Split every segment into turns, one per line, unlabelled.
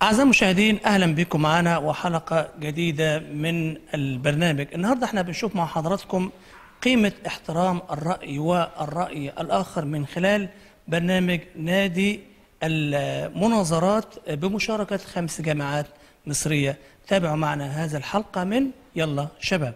أعزائي المشاهدين أهلا بكم معنا وحلقة جديدة من البرنامج النهاردة احنا بنشوف مع حضراتكم قيمة احترام الرأي والرأي الآخر من خلال برنامج نادي المناظرات بمشاركة خمس جامعات مصرية تابعوا معنا هذا الحلقة من يلا شباب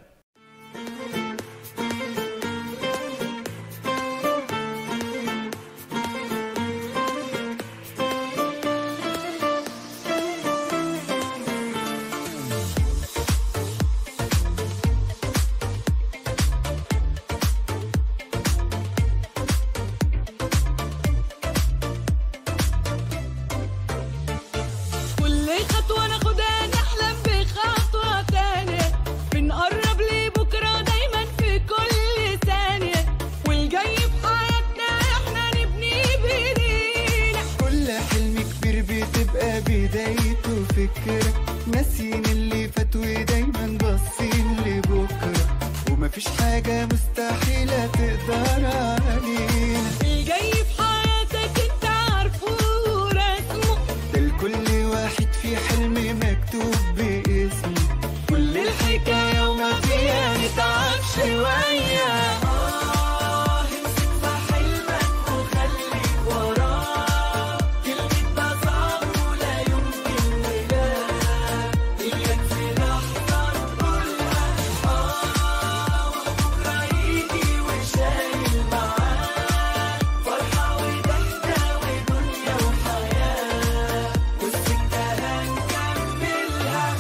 كل خطوة ناخدها نحلم بخطوة تانية بنقرب لبكرة دايما في كل ثانية والجاي في حياتنا احنا نبني بايدينا
كل حلم كبير بتبقى بدايته فكرة ناسيين اللي فات ودايما باصين لبكرة ومفيش حاجة مستحيلة تقدر علينا
الجاي في حياتك انت عارفه ورسمه
ده لكل واحد في حلم مكتوب باسمه كل الحكاية وما فيها نتعب شوية آه امسك في حلمك وخليك وراه كلمة ده صعب ولا يمكن ولا إياك في لحظة نقولها آه وبكرة يجي وشايل معاه فرحة وضحكة ودنيا وحياة والسكة هنكملها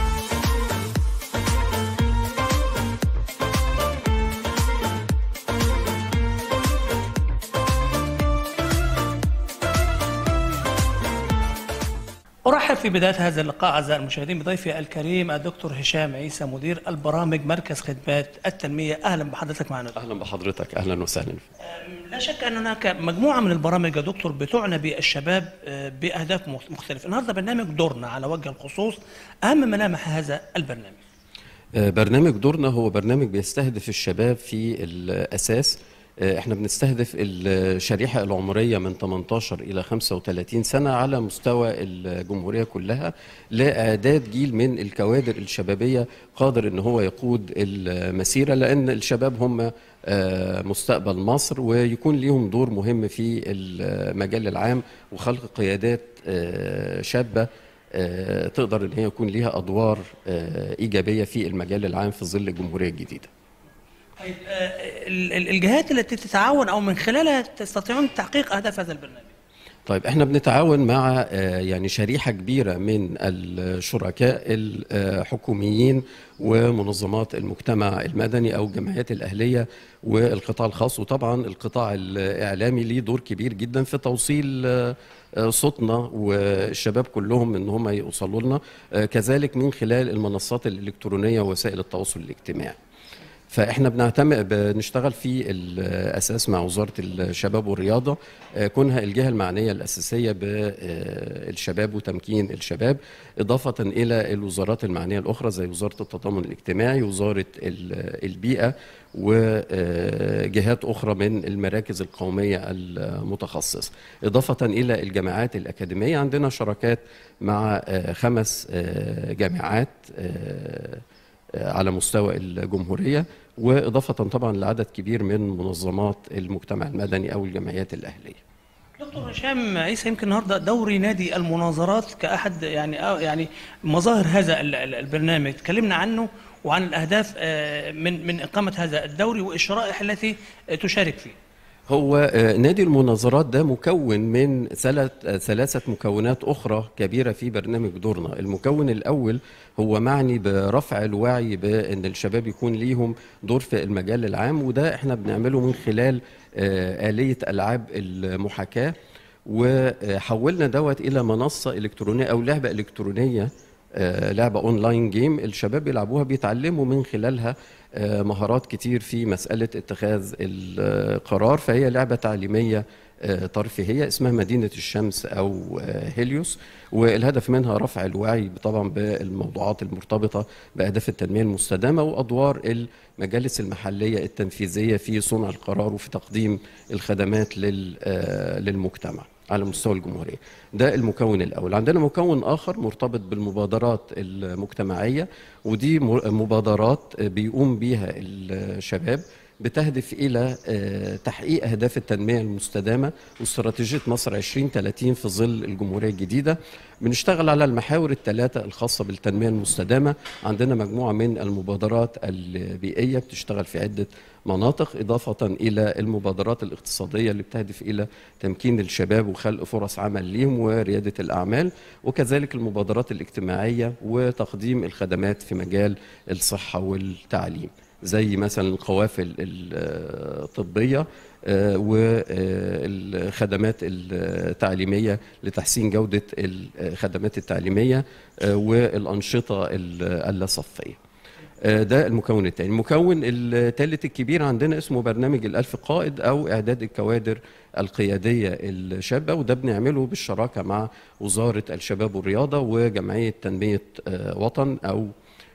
أرحب في بداية هذا اللقاء أعزائي المشاهدين بضيفي الكريم الدكتور هشام عيسى مدير البرامج مركز خدمات التنمية أهلا بحضرتك معنا
اهلا بحضرتك اهلا وسهلا
لا شك أن هناك مجموعة من البرامج يا دكتور بتعنى بالشباب آه، بأهداف مخ- مختلفة النهاردة برنامج دورنا على وجه الخصوص أهم ملامح هذا البرنامج
آه، برنامج دورنا هو برنامج بيستهدف الشباب في الاساس آه، احنا بنستهدف الشريحه العمريه من 18 الى 35 سنه على مستوى الجمهوريه كلها لاعداد جيل من الكوادر الشبابيه قادر ان هو يقود المسيره لان الشباب هم آه، مستقبل مصر ويكون ليهم دور مهم في المجال العام وخلق قيادات آه، شابه آه، تقدر ان هي يكون ليها ادوار آه، ايجابيه في المجال العام في ظل الجمهوريه الجديده.
طيب آه، ال- ال- الجهات التي تتعاون أو من خلالها تستطيعون تحقيق أهداف هذا البرنامج
طيب احنا بنتعاون مع آه، يعني شريحه كبيره من الشركاء الحكوميين ومنظمات المجتمع المدني او الجمعيات الاهليه والقطاع الخاص وطبعا القطاع الاعلامي ليه دور كبير جدا في توصيل آه، آه، صوتنا والشباب كلهم ان هم يوصلوا لنا آه، كذلك من خلال المنصات الالكترونيه ووسائل التواصل الاجتماعي. فاحنا بنعتمد بنشتغل في الاساس مع وزاره الشباب والرياضه آه، كونها الجهه المعنيه الاساسيه بالشباب وتمكين الشباب اضافه الى الوزارات المعنيه الاخرى زي وزاره التضامن الاجتماعي وزاره ال- البيئه وجهات اخرى من المراكز القوميه المتخصصه اضافه الى الجامعات الاكاديميه عندنا شراكات مع آه، خمس آه، جامعات آه، على مستوى الجمهورية وإضافة طبعا لعدد كبير من منظمات المجتمع المدني أو الجمعيات الأهلية
دكتور هشام عيسى يمكن النهارده دوري نادي المناظرات كأحد يعني آه يعني مظاهر هذا ال- ال- البرنامج تكلمنا عنه وعن الأهداف آه، من من إقامة هذا الدوري والشرائح التي آه، تشارك فيه
هو آه، نادي المناظرات ده مكون من ثلاث آه، ثلاثة مكونات أخرى كبيرة في برنامج دورنا المكون الأول هو معني برفع الوعي بأن الشباب يكون ليهم دور في المجال العام وده احنا بنعمله من خلال آه، آلية ألعاب المحاكاة وحولنا دوت إلى منصة إلكترونية أو لعبة إلكترونية آه، لعبة أونلاين جيم الشباب بيلعبوها بيتعلموا من خلالها آه، مهارات كتير في مسألة اتخاذ القرار فهي لعبة تعليمية آه، ترفيهية اسمها مدينة الشمس أو آه، هيليوس والهدف منها رفع الوعي طبعا بالموضوعات المرتبطة بأهداف التنمية المستدامة وأدوار المجالس المحلية التنفيذية في صنع القرار وفي تقديم الخدمات لل- آه، للمجتمع على مستوى الجمهورية ده المكون الأول عندنا مكون آخر مرتبط بالمبادرات المجتمعية ودي م- مبادرات بيقوم بيها الشباب بتهدف إلى آه، تحقيق أهداف التنمية المستدامة واستراتيجية مصر 2030 في ظل الجمهورية الجديدة بنشتغل على المحاور الثلاثة الخاصة بالتنمية المستدامة عندنا مجموعة من المبادرات البيئية بتشتغل في عدة مناطق إضافة إلى المبادرات الاقتصادية اللي بتهدف إلى تمكين الشباب وخلق فرص عمل ليهم وريادة الأعمال وكذلك المبادرات الاجتماعية وتقديم الخدمات في مجال الصحة والتعليم زي مثلا القوافل الطبية آه، والخدمات التعليمية لتحسين جودة الخدمات التعليمية آه، والأنشطة اللاصفية آه، ده المكون الثاني المكون الثالث الكبير عندنا اسمه برنامج الألف قائد أو إعداد الكوادر القيادية الشابة وده بنعمله بالشراكة مع وزارة الشباب والرياضة وجمعية تنمية آه، وطن أو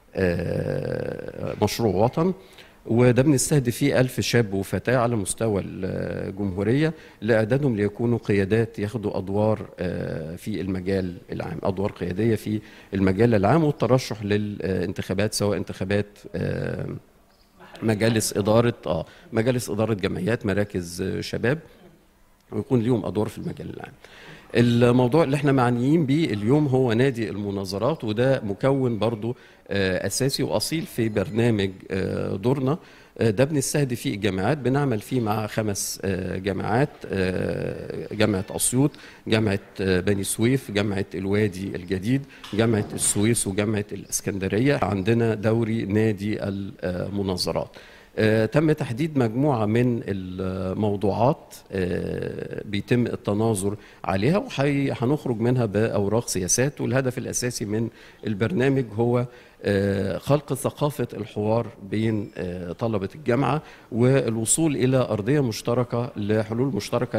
آه، مشروع وطن وده بنستهدف فيه ألف شاب وفتاة على مستوى الجمهورية لإعدادهم ليكونوا قيادات ياخدوا أدوار آه، في المجال العام أدوار قيادية في المجال العام والترشح للانتخابات سواء انتخابات آه، مجالس إدارة آه مجالس إدارة جمعيات مراكز آه، شباب ويكون ليهم ادوار في المجال العام. الموضوع اللي احنا معنيين بيه اليوم هو نادي المناظرات وده مكون برضو آه، اساسي واصيل في برنامج آه، دورنا آه، ده بنستهدف فيه الجامعات بنعمل فيه مع خمس آه، جامعات آه، جامعه اسيوط جامعه آه، بني سويف جامعه الوادي الجديد جامعه السويس وجامعه الاسكندريه عندنا دوري نادي المناظرات آه، تم تحديد مجموعة من الموضوعات آه، بيتم التناظر عليها وهنخرج منها بأوراق سياسات والهدف الأساسي من البرنامج هو آه، خلق ثقافة الحوار بين آه، طلبة الجامعة والوصول إلى أرضية مشتركة لحلول مشتركة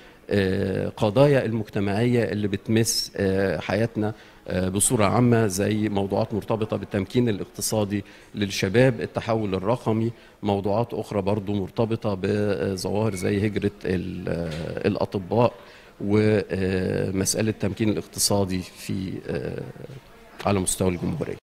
للقضايا المجتمعية اللي بتمس آه، حياتنا آه، بصورة عامة زي موضوعات مرتبطة بالتمكين الاقتصادي للشباب التحول الرقمي موضوعات أخرى برضو مرتبطة بظواهر زي هجرة ال- آه، الأطباء ومسألة التمكين الاقتصادي في آه، على مستوى الجمهورية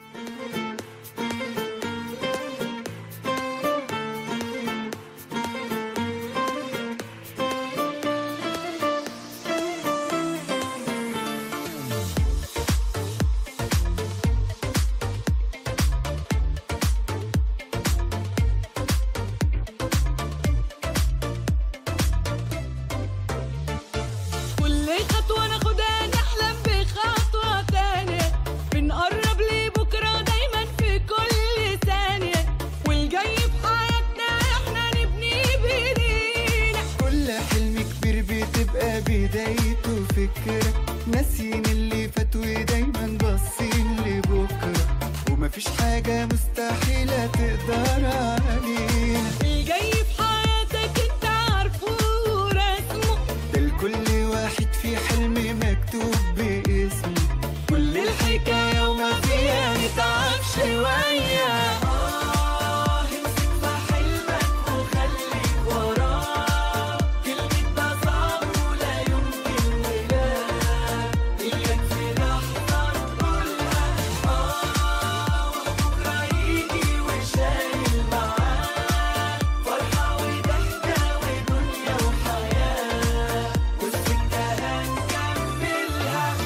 كل خطوة ناخدها نحلم بخطوة تانية بنقرب لبكرة دايما في كل ثانية والجاي في حياتنا احنا نبني بايدينا
كل حلم كبير بتبقى بدايته فكرة ناسيين اللي فات ودايما باصين لبكرة ومفيش حاجة مستحيلة تقدر علينا
الجاي في حياتك انت عارفه ورسمه
ده لكل واحد في حلم مكتوب باسمه كل الحكاية وما فيها نتعب شوية آه امسك في حلمك وخليك وراه كلمة ده صعب ولا يمكن ولا إياك في لحظة تقولها آه وبكرة يجي وشايل معاه فرحة وضحكة ودنيا وحياة والسكة هنكملها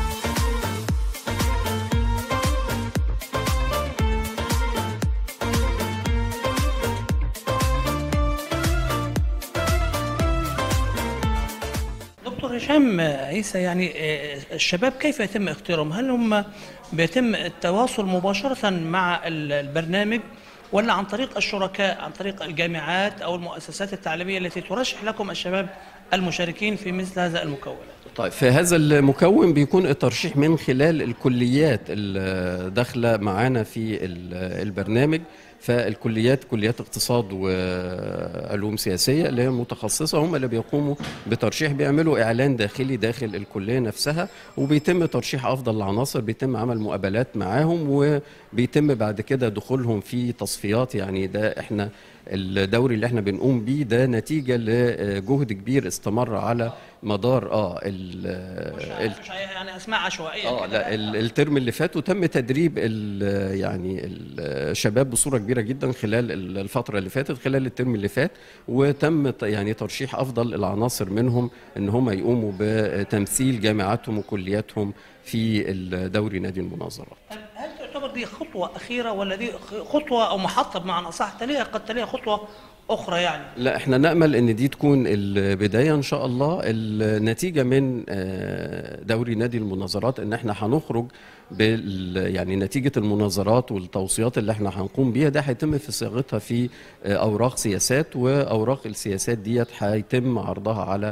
دكتور هشام عيسى يعني آه، الشباب كيف يتم اختيارهم؟ هل هم بيتم التواصل مباشرة مع ال- البرنامج ولا عن طريق الشركاء عن طريق الجامعات أو المؤسسات التعليمية التي ترشح لكم الشباب المشاركين في مثل هذا المكونات؟
طيب في هذا المكون بيكون الترشيح من خلال الكليات الداخله معانا في ال- البرنامج فالكليات كليات اقتصاد وعلوم سياسيه اللي هي متخصصه هم اللي بيقوموا بترشيح بيعملوا اعلان داخلي داخل الكليه نفسها وبيتم ترشيح افضل العناصر بيتم عمل مقابلات معاهم وبيتم بعد كده دخولهم في تصفيات يعني ده احنا الدوري اللي احنا بنقوم بيه ده نتيجه لجهد كبير استمر على مدار اه ال ال
مش يعني اسماء عشوائيه
اه
كده.
لا ال- الترم اللي فات وتم تدريب ال- يعني الشباب بصوره كبيره جدا خلال ال- الفتره اللي فاتت خلال الترم اللي فات وتم ت- يعني ترشيح افضل العناصر منهم ان هم يقوموا بتمثيل جامعاتهم وكلياتهم في دوري نادي المناظرات
طيب هل تعتبر دي خطوه اخيره ولا دي خطوه او محطه بمعنى اصح تليها قد تليها خطوه اخرى يعني
لا احنا نأمل ان دي تكون البداية ان شاء الله النتيجة من آه، دوري نادي المناظرات ان احنا هنخرج بال يعني نتيجة المناظرات والتوصيات اللي احنا هنقوم بيها ده هيتم في صياغتها في آه، اوراق سياسات واوراق السياسات ديت هيتم عرضها على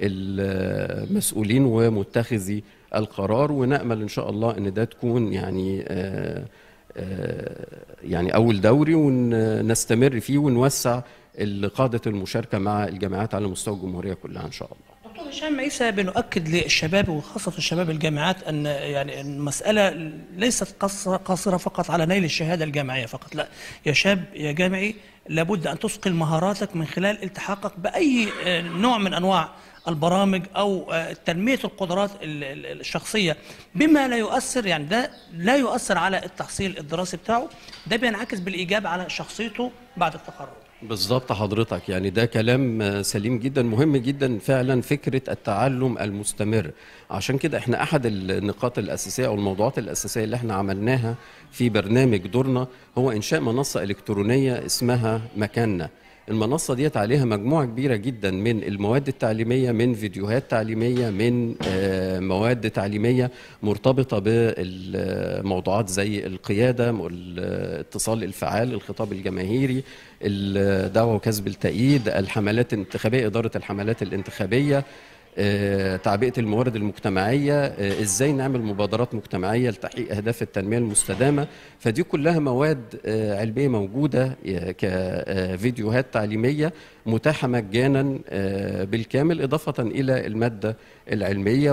المسؤولين ومتخذي القرار ونأمل ان شاء الله ان ده تكون يعني آه، آه، يعني اول دوري ونستمر فيه ونوسع قاعده المشاركه مع الجامعات على مستوى الجمهوريه كلها ان شاء الله.
دكتور هشام عيسى بنؤكد للشباب وخاصة الشباب الجامعات أن يعني المسألة ليست قصرة, قاصرة فقط على نيل الشهادة الجامعية فقط لا يا شاب يا جامعي لابد أن تثقل مهاراتك من خلال التحاقك بأي آه، نوع من أنواع البرامج أو آه، تنمية القدرات ال- ال- الشخصية بما لا يؤثر يعني ده لا يؤثر على التحصيل الدراسي بتاعه ده بينعكس بالإيجاب على شخصيته بعد التخرج
بالظبط حضرتك يعني ده كلام آه، سليم جدا مهم جدا فعلا فكره التعلم المستمر عشان كده احنا احد النقاط الاساسيه او الموضوعات الاساسيه اللي احنا عملناها في برنامج دورنا هو انشاء منصه الكترونيه اسمها مكاننا المنصة ديت عليها مجموعة كبيرة جدا من المواد التعليمية من فيديوهات تعليمية من آه، مواد تعليمية مرتبطة بالموضوعات زي القيادة الاتصال الفعال الخطاب الجماهيري الدعوة وكسب التأييد الحملات الانتخابية إدارة الحملات الانتخابية آه، تعبئة الموارد المجتمعية آه، ازاي نعمل مبادرات مجتمعية لتحقيق أهداف التنمية المستدامة فدي كلها مواد آه، علمية موجودة آه، كفيديوهات تعليمية متاحة مجانا آه، بالكامل إضافة إلى المادة العلمية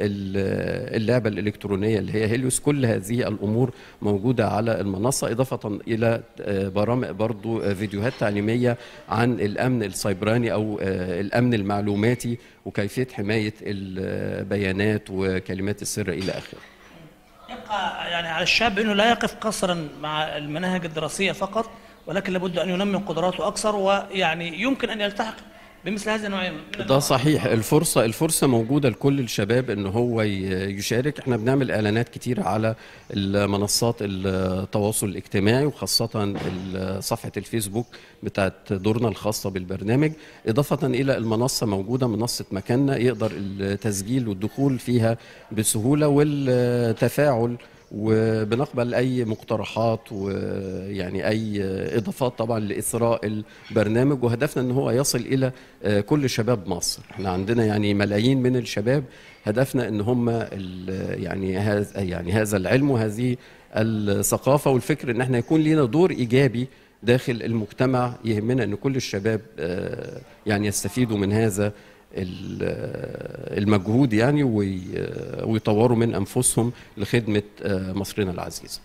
واللعبة الإلكترونية اللي هي هيليوس كل هذه الأمور موجودة على المنصة إضافة إلى آه، برامج برضو آه، فيديوهات تعليمية عن الأمن السيبراني أو آه، الأمن المعلوماتي وكيفية حماية البيانات وكلمات السر إلى آخره
يبقى يعني على الشاب انه لا يقف قصرا مع المناهج الدراسيه فقط ولكن لابد ان ينمي قدراته اكثر ويعني يمكن ان يلتحق بمثل هذه النوعيه من
ده صحيح الفرصة الفرصة موجودة لكل الشباب ان هو ي- يشارك احنا بنعمل اعلانات كتير على المنصات التواصل الاجتماعي وخاصة ال- صفحة الفيسبوك بتاعت دورنا الخاصة بالبرنامج اضافة الى المنصة موجودة منصة مكاننا يقدر التسجيل والدخول فيها بسهولة والتفاعل وبنقبل اي مقترحات ويعني اي اضافات طبعا لاثراء البرنامج وهدفنا ان هو يصل الى آه، كل شباب مصر احنا عندنا يعني ملايين من الشباب هدفنا ان هم ال- يعني هذا يعني هذا العلم وهذه الثقافه والفكر ان احنا يكون لنا دور ايجابي داخل المجتمع يهمنا ان كل الشباب آه، يعني يستفيدوا من هذا ال- المجهود يعني وي- ويطوروا من انفسهم لخدمه آه، مصرنا العزيزه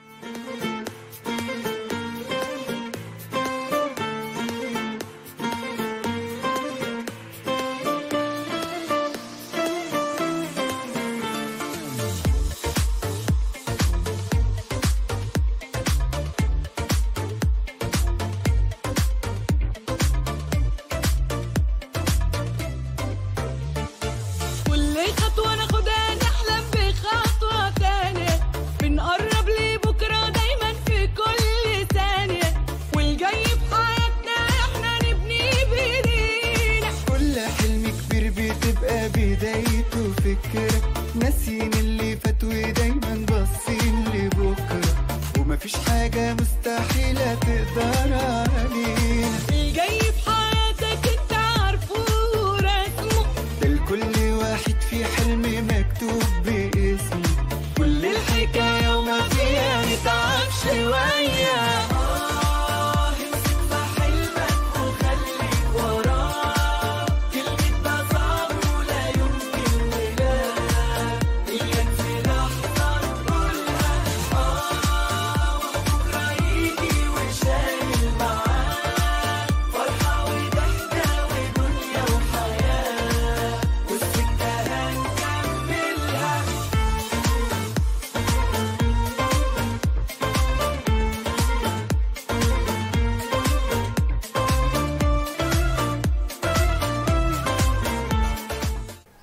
كل خطوة ناخدها نحلم بخطوة تانية بنقرب لبكرة دايما في كل ثانية والجاي في حياتنا احنا نبني بايدينا
كل حلم كبير بتبقى بدايته فكرة ناسيين اللي فات ودايما باصين لبكرة ومفيش حاجة مستحيلة تقدر علينا
الجاي في حياتك انت عارفه ورسمه
ده لكل واحد في حلم مكتوب باسمه كل الحكاية وما فيها نتعب شوية آه امسك في حلمك وخليك وراه كلمة ده صعب ولا يمكن ولا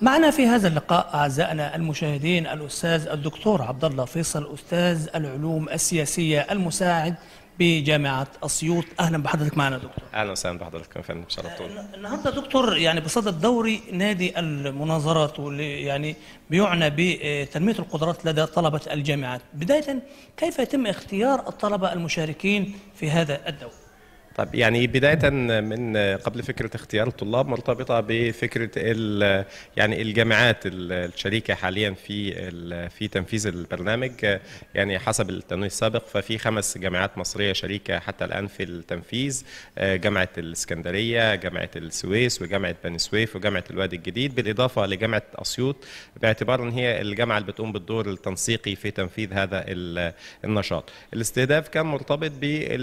معنا في هذا اللقاء اعزائنا المشاهدين الاستاذ الدكتور عبد الله فيصل استاذ العلوم السياسيه المساعد بجامعه اسيوط اهلا بحضرتك معنا دكتور
اهلا وسهلا بحضرتك يا فندم شرفتونا
النهارده دكتور يعني بصدد دوري نادي المناظرات واللي يعني بيعنى بتنميه القدرات لدى طلبه الجامعات بدايه كيف يتم اختيار الطلبه المشاركين في هذا الدوري
طيب يعني بداية من قبل فكرة اختيار الطلاب مرتبطة بفكرة ال- يعني الجامعات ال- الشريكة حاليا في ال- في تنفيذ البرنامج يعني حسب التنويه السابق ففي خمس جامعات مصرية شريكة حتى الآن في التنفيذ جامعة الإسكندرية جامعة السويس وجامعة بني سويف وجامعة الوادي الجديد بالإضافة لجامعة أسيوط باعتبار أن هي الجامعة اللي بتقوم بالدور التنسيقي في تنفيذ هذا ال- النشاط الاستهداف كان مرتبط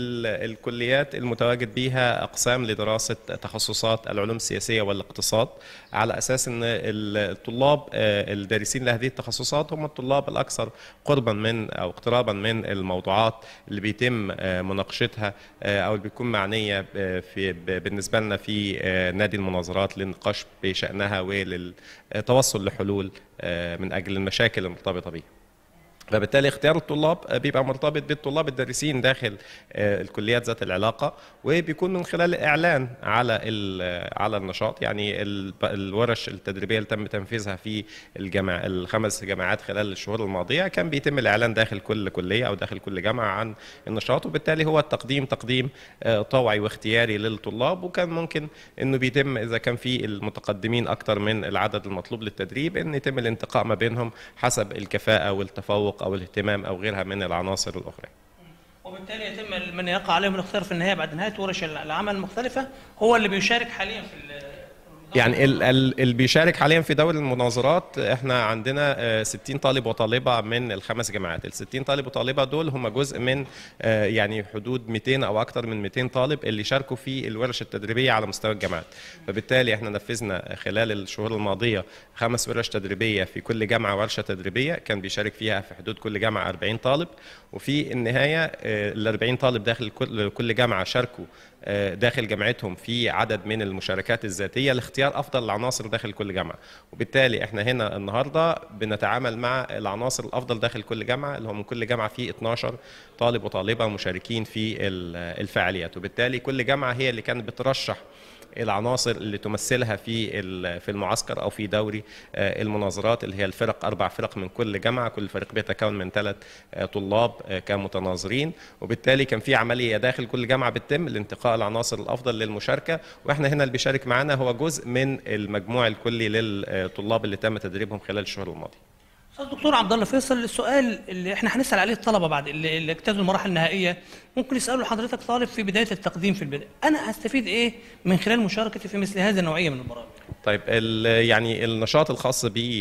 بالكليات المتواجد بها أقسام لدراسة تخصصات العلوم السياسية والاقتصاد على أساس أن الطلاب آه، الدارسين لهذه التخصصات هم الطلاب الأكثر قربا من أو اقترابا من الموضوعات اللي بيتم آه، مناقشتها آه، أو اللي بتكون معنية آه، في ب- بالنسبة لنا في آه، نادي المناظرات للنقاش بشأنها وللتوصل لحلول آه، من أجل المشاكل المرتبطة بها فبالتالي اختيار الطلاب بيبقى مرتبط بالطلاب الدارسين داخل آه، الكليات ذات العلاقه وبيكون من خلال اعلان على ال- على النشاط يعني ال- الورش التدريبيه اللي تم تنفيذها في الجامع الخمس جامعات خلال الشهور الماضيه كان بيتم الاعلان داخل كل كليه او داخل كل جامعه عن النشاط وبالتالي هو التقديم تقديم آه، طوعي واختياري للطلاب وكان ممكن انه بيتم اذا كان في المتقدمين اكثر من العدد المطلوب للتدريب ان يتم الانتقاء ما بينهم حسب الكفاءه والتفوق او الاهتمام او غيرها من العناصر الاخرى
وبالتالي يتم من يقع عليهم الاختيار في النهايه بعد نهايه ورش العمل المختلفه هو اللي بيشارك حاليا في ال-
يعني ال- ال- اللي بيشارك حاليا في دوري المناظرات احنا عندنا آه، 60 طالب وطالبه من الخمس جامعات ال 60 طالب وطالبه دول هم جزء من آه، يعني حدود 200 او اكثر من 200 طالب اللي شاركوا في الورش التدريبيه على مستوى الجامعات فبالتالي احنا نفذنا خلال الشهور الماضيه خمس ورش تدريبيه في كل جامعه ورشه تدريبيه كان بيشارك فيها في حدود كل جامعه 40 طالب وفي النهايه ال 40 طالب داخل كل كل جامعه شاركوا آه، داخل جامعتهم في عدد من المشاركات الذاتيه لاختيار افضل العناصر داخل كل جامعه وبالتالي احنا هنا النهارده بنتعامل مع العناصر الافضل داخل كل جامعه اللي هو من كل جامعه في 12 طالب وطالبه مشاركين في ال- الفعاليات وبالتالي كل جامعه هي اللي كانت بترشح العناصر اللي تمثلها في ال- في المعسكر او في دوري آه، المناظرات اللي هي الفرق اربع فرق من كل جامعه كل فريق بيتكون من ثلاث طلاب آه، كمتناظرين وبالتالي كان في عمليه داخل كل جامعه بتتم لانتقاء العناصر الافضل للمشاركه واحنا هنا اللي بيشارك معنا هو جزء من المجموع الكلي للطلاب اللي تم تدريبهم خلال الشهور الماضيه
استاذ دكتور عبد الله فيصل السؤال اللي احنا هنسال عليه الطلبه بعد اللي, اللي اجتازوا المراحل النهائيه ممكن يسالوا حضرتك طالب في بدايه التقديم في البدايه انا هستفيد ايه من خلال مشاركتي في مثل هذه النوعيه من البرامج
طيب ال- يعني النشاط الخاص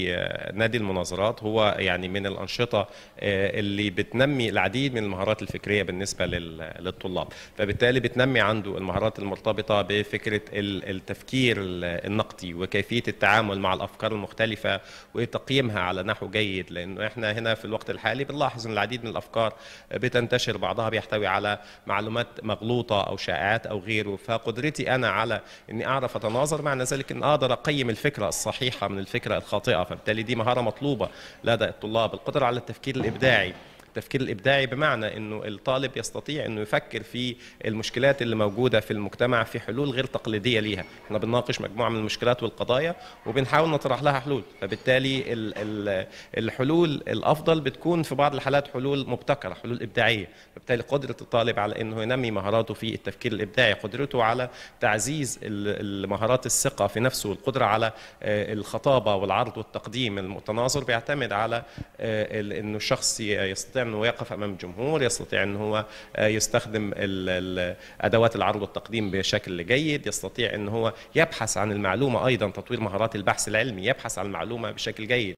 بنادي المناظرات هو يعني من الأنشطة آه، اللي بتنمي العديد من المهارات الفكرية بالنسبة لل- للطلاب فبالتالي بتنمي عنده المهارات المرتبطة بفكرة ال- التفكير ال- النقدي وكيفية التعامل مع الأفكار المختلفة وتقييمها على نحو جيد لأنه إحنا هنا في الوقت الحالي بنلاحظ أن العديد من الأفكار بتنتشر بعضها بيحتوي على معلومات مغلوطة أو شائعات أو غيره فقدرتي أنا على أني أعرف أتناظر معنى ذلك أن أقدر أقيم الفكرة الصحيحة من الفكرة الخاطئة فبالتالي دي مهارة مطلوبة لدى الطلاب القدرة على التفكير الإبداعي التفكير الابداعي بمعنى انه الطالب يستطيع انه يفكر في المشكلات اللي موجوده في المجتمع في حلول غير تقليديه ليها، احنا بنناقش مجموعه من المشكلات والقضايا وبنحاول نطرح لها حلول، فبالتالي ال- ال- الحلول الافضل بتكون في بعض الحالات حلول مبتكره، حلول ابداعيه، فبالتالي قدره الطالب على انه ينمي مهاراته في التفكير الابداعي، قدرته على تعزيز ال- المهارات الثقه في نفسه والقدره على آه، الخطابه والعرض والتقديم المتناظر بيعتمد على آه، ال- انه الشخص ي- يستطيع انه يقف امام الجمهور يستطيع انه هو آه، يستخدم ال- ال- ادوات العرض والتقديم بشكل جيد يستطيع انه هو يبحث عن المعلومه ايضا تطوير مهارات البحث العلمي يبحث عن المعلومه بشكل جيد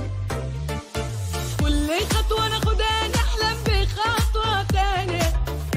كل خطوة ناخدها نحلم بخطوة تانية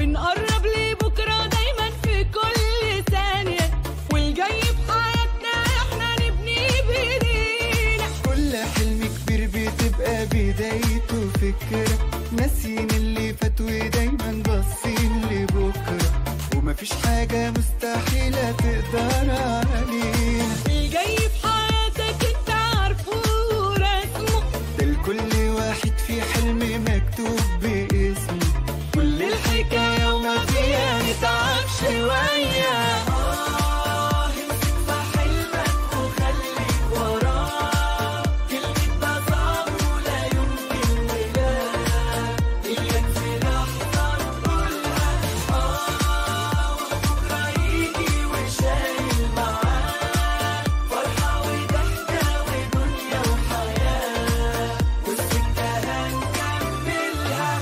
بدايته فكرة ناسين اللي فات ودايما باصين لبكرة ومفيش حاجة مستحيلة تقدر علينا
الجاي في حياتك انت عارفه رسمه
ده لكل واحد في حلم مكتوب باسمه كل الحكاية وما فيها نتعب شوية آه امسك في حلمك وخليك وراه كلمة ده صعب ولا يمكن ولا إياك في لحظة تقولها آه وبكرة يجي وشايل معاه فرحة وضحكة ودنيا وحياة والسكة هنكملها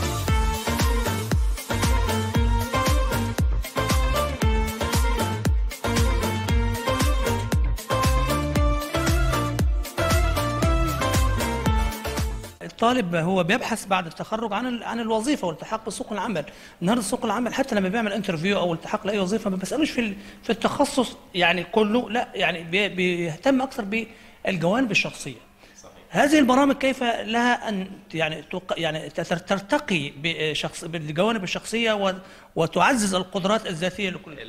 الطالب هو بيبحث بعد التخرج عن ال- عن الوظيفه والالتحاق بسوق العمل النهارده سوق العمل حتى لما بيعمل انترفيو او التحاق لاي وظيفه ما بيسالوش في ال- في التخصص يعني كله لا يعني بي- بيهتم اكثر بالجوانب الشخصيه هذه البرامج كيف لها ان يعني تق- يعني تر- ترتقي بشخص بالجوانب الشخصيه و- وتعزز القدرات الذاتيه لكل
ال-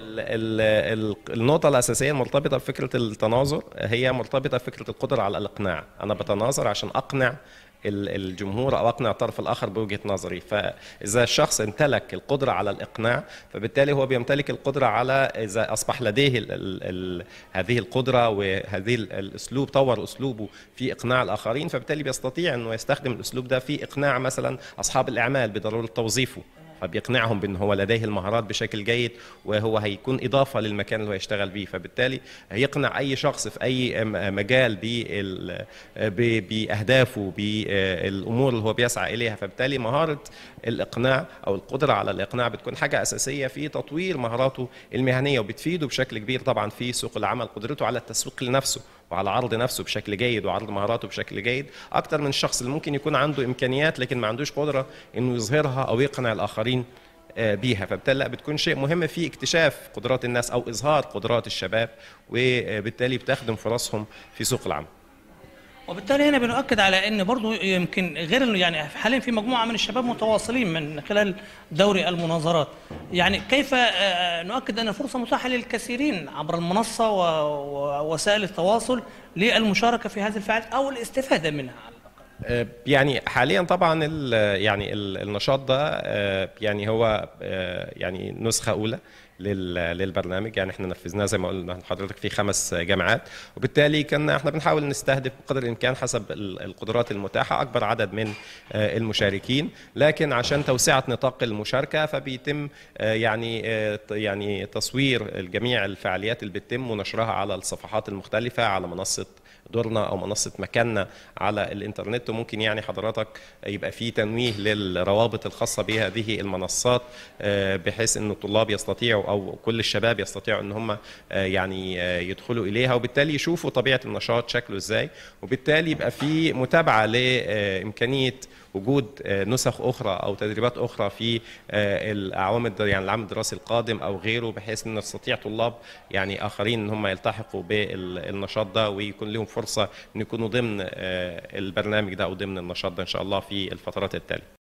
ال- ال- النقطة الأساسية المرتبطة بفكرة التناظر هي مرتبطة بفكرة القدرة على الإقناع أنا بتناظر عشان أقنع ال- الجمهور أو أقنع الطرف الآخر بوجهة نظري فإذا الشخص امتلك القدرة على الإقناع فبالتالي هو بيمتلك القدرة على إذا أصبح لديه ال ال ال هذه القدرة وهذه ال- الأسلوب طور أسلوبه في إقناع الآخرين فبالتالي بيستطيع أنه يستخدم الأسلوب ده في إقناع مثلا أصحاب الأعمال بضرورة توظيفه فبيقنعهم بان هو لديه المهارات بشكل جيد وهو هيكون اضافه للمكان اللي هو يشتغل بيه فبالتالي هيقنع اي شخص في اي م- مجال بال- ب- باهدافه بالامور اللي هو بيسعى اليها فبالتالي مهاره الاقناع او القدره على الاقناع بتكون حاجه اساسيه في تطوير مهاراته المهنيه وبتفيده بشكل كبير طبعا في سوق العمل قدرته على التسويق لنفسه وعلى عرض نفسه بشكل جيد وعرض مهاراته بشكل جيد اكتر من الشخص اللي ممكن يكون عنده امكانيات لكن ما عندوش قدره انه يظهرها او يقنع الاخرين آه، بيها فبالتالي لا بتكون شيء مهم في اكتشاف قدرات الناس او اظهار قدرات الشباب وبالتالي بتخدم فرصهم في سوق العمل
وبالتالي هنا بنؤكد على ان برضو يمكن غير انه يعني حاليا في مجموعه من الشباب متواصلين من خلال دوري المناظرات يعني كيف آه، نؤكد ان الفرصه متاحه للكثيرين عبر المنصه و- ووسائل التواصل للمشاركه في هذه الفعاليات او الاستفاده منها على الأقل.
آه، يعني حاليا طبعا ال- يعني ال- النشاط ده آه، يعني هو آه، يعني نسخه اولى لل- للبرنامج يعني احنا نفذناه زي ما قلنا لحضرتك في خمس جامعات وبالتالي كنا احنا بنحاول نستهدف بقدر الامكان حسب ال- القدرات المتاحه اكبر عدد من آه، المشاركين لكن عشان توسعه نطاق المشاركه فبيتم آه، يعني آه، ت- يعني تصوير جميع الفعاليات اللي بتتم ونشرها على الصفحات المختلفه على منصه دورنا او منصه مكاننا على الانترنت وممكن يعني حضرتك يبقى في تنويه للروابط الخاصه بهذه المنصات آه، بحيث ان الطلاب يستطيعوا او كل الشباب يستطيعوا ان هم آه، يعني آه، يدخلوا اليها وبالتالي يشوفوا طبيعه النشاط شكله ازاي وبالتالي يبقى في متابعه لامكانيه وجود آه، نسخ اخرى او تدريبات اخرى في آه، الاعوام الد- يعني العام الدراسي القادم او غيره بحيث ان يستطيع طلاب يعني اخرين ان هم يلتحقوا بالنشاط ده ويكون لهم فرصه ان يكونوا ضمن آه، البرنامج ده او ضمن النشاط ده ان شاء الله في الفترات التاليه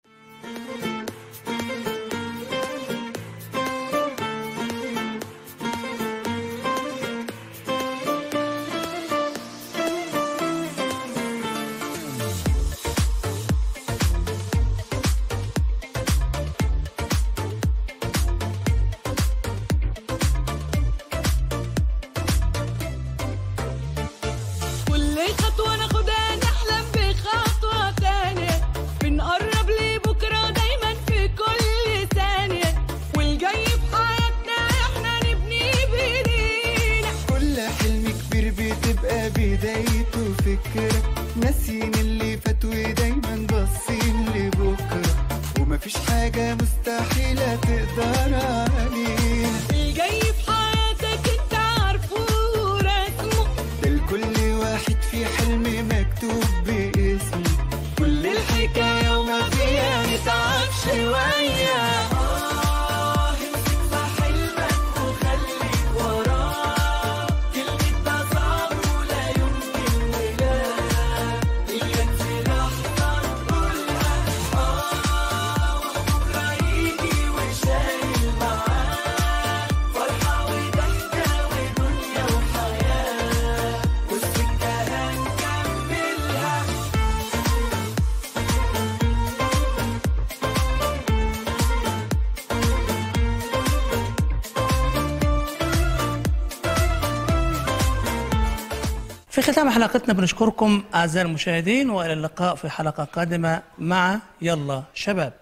كل خطوة ناخدها نحلم بخطوة تانية بنقرب لبكرة دايما في كل ثانية والجاي في حياتنا احنا نبني بايدينا
كل حلم كبير بتبقى بدايته فكرة ناسين اللي فات ودايما باصين لبكرة ومفيش حاجة مستحيلة تقدر علينا
الجاي في حياتك انت عارفه رسمه
ده لكل واحد في حلم مكتوب باسمه كل الحكاية وما فيها نتعب شوية آه امسك في حلمك وخليك وراه كلمة ده صعب ولا يمكن ولا إياك في لحظة تقولها
في ختام حلقتنا بنشكركم أعزائي المشاهدين وإلى اللقاء في حلقة قادمة مع يلا شباب